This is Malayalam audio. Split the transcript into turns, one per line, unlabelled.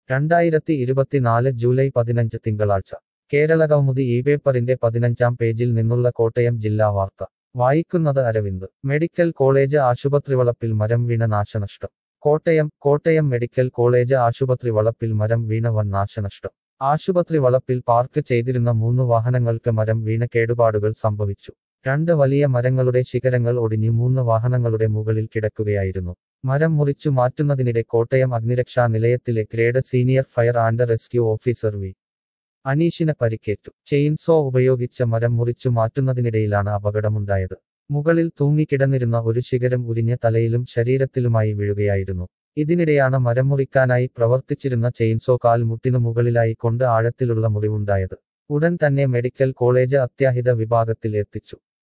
രണ്ടായിരത്തി ഇരുപത്തിനാല് ജൂലൈ പതിനഞ്ച് തിങ്കളാഴ്ച കേരള കൗമുദി ഈ പേപ്പറിന്റെ പതിനഞ്ചാം പേജിൽ നിന്നുള്ള കോട്ടയം ജില്ലാ വാർത്ത വായിക്കുന്നത് അരവിന്ദ് മെഡിക്കൽ കോളേജ് ആശുപത്രി വളപ്പിൽ മരം വീണ നാശനഷ്ടം കോട്ടയം കോട്ടയം മെഡിക്കൽ കോളേജ് ആശുപത്രി വളപ്പിൽ മരം വീണ വൻ നാശനഷ്ടം ആശുപത്രി വളപ്പിൽ പാർക്ക് ചെയ്തിരുന്ന മൂന്ന് വാഹനങ്ങൾക്ക് മരം വീണ കേടുപാടുകൾ സംഭവിച്ചു രണ്ട് വലിയ മരങ്ങളുടെ ശിഖരങ്ങൾ ഒടിഞ്ഞു മൂന്ന് വാഹനങ്ങളുടെ മുകളിൽ കിടക്കുകയായിരുന്നു മരം മുറിച്ചു മാറ്റുന്നതിനിടെ കോട്ടയം അഗ്നിരക്ഷാ നിലയത്തിലെ grade senior fire and rescue officer V അനീഷിന് പരിക്കേറ്റു ചെയിൻസോ ഉപയോഗിച്ച മരം മുറിച്ചു മാറ്റുന്നതിനിടയിലാണ് അപകടമുണ്ടായത് മുകളിൽ തൂങ്ങിക്കിടന്നിരുന്ന ഒരു ശിഖരം ഉരിഞ്ഞ തലയിലും ശരീരത്തിലുമായി വീഴുകയായിരുന്നു ഇതിനിടെയാണ് മരം മുറിക്കാനായി പ്രവർത്തിച്ചിരുന്ന ചെയിൻസോ കാൽ മുട്ടിനു മുകളിലായി കൊണ്ട് ആഴത്തിലുള്ള മുറിവുണ്ടായത് ഉടൻ തന്നെ മെഡിക്കൽ കോളേജ് അത്യാഹിത വിഭാഗത്തിൽ എത്തിച്ചു